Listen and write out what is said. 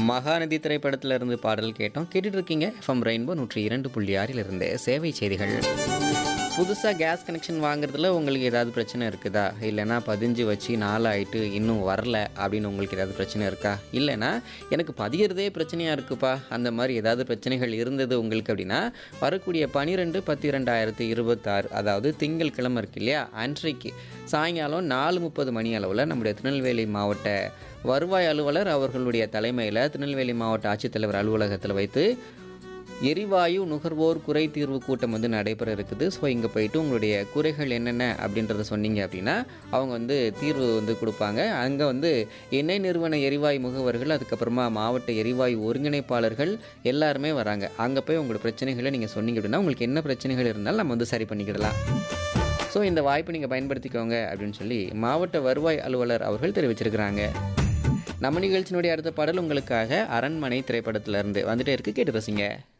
மகாநதி திரைப்படத்துல இருந்து பாடல் கேட்டோம் கேட்டுட்டு இருக்கீங்க எஃப்எம் ரெயின்போ நூற்றி இரண்டு புள்ளி ஆறில் இருந்து சேவை செய்திகள் புதுசாக கேஸ் கனெக்ஷன் வாங்குறதுல உங்களுக்கு ஏதாவது பிரச்சனை இருக்குதா இல்லைன்னா பதிஞ்சு வச்சு நாளாயிட்டு இன்னும் வரல அப்படின்னு உங்களுக்கு ஏதாவது பிரச்சனை இருக்கா இல்லைன்னா எனக்கு பதிகிறதே பிரச்சனையாக இருக்குப்பா அந்த மாதிரி ஏதாவது பிரச்சனைகள் இருந்தது உங்களுக்கு அப்படின்னா வரக்கூடிய பனிரெண்டு பத்து இரண்டாயிரத்தி இருபத்தாறு அதாவது திங்கள் கிழமை இருக்கு இல்லையா அன்றைக்கு சாயங்காலம் நாலு முப்பது மணி அளவில் நம்முடைய திருநெல்வேலி மாவட்ட வருவாய் அலுவலர் அவர்களுடைய தலைமையில் திருநெல்வேலி மாவட்ட ஆட்சித்தலைவர் அலுவலகத்தில் வைத்து எரிவாயு நுகர்வோர் குறை தீர்வு கூட்டம் வந்து நடைபெற இருக்குது ஸோ இங்கே போயிட்டு உங்களுடைய குறைகள் என்னென்ன அப்படின்றத சொன்னீங்க அப்படின்னா அவங்க வந்து தீர்வு வந்து கொடுப்பாங்க அங்கே வந்து எண்ணெய் நிறுவன எரிவாயு முகவர்கள் அதுக்கப்புறமா மாவட்ட எரிவாயு ஒருங்கிணைப்பாளர்கள் எல்லாருமே வராங்க அங்கே போய் உங்களோட பிரச்சனைகளை நீங்கள் சொன்னீங்க அப்படின்னா உங்களுக்கு என்ன பிரச்சனைகள் இருந்தாலும் நம்ம வந்து சரி பண்ணிக்கிடலாம் ஸோ இந்த வாய்ப்பை நீங்கள் பயன்படுத்திக்கோங்க அப்படின்னு சொல்லி மாவட்ட வருவாய் அலுவலர் அவர்கள் தெரிவிச்சிருக்கிறாங்க நம்ம நிகழ்ச்சியினுடைய அடுத்த பாடல் உங்களுக்காக அரண்மனை திரைப்படத்திலிருந்து வந்துட்டே இருக்கு கேட்டு ரசிங்க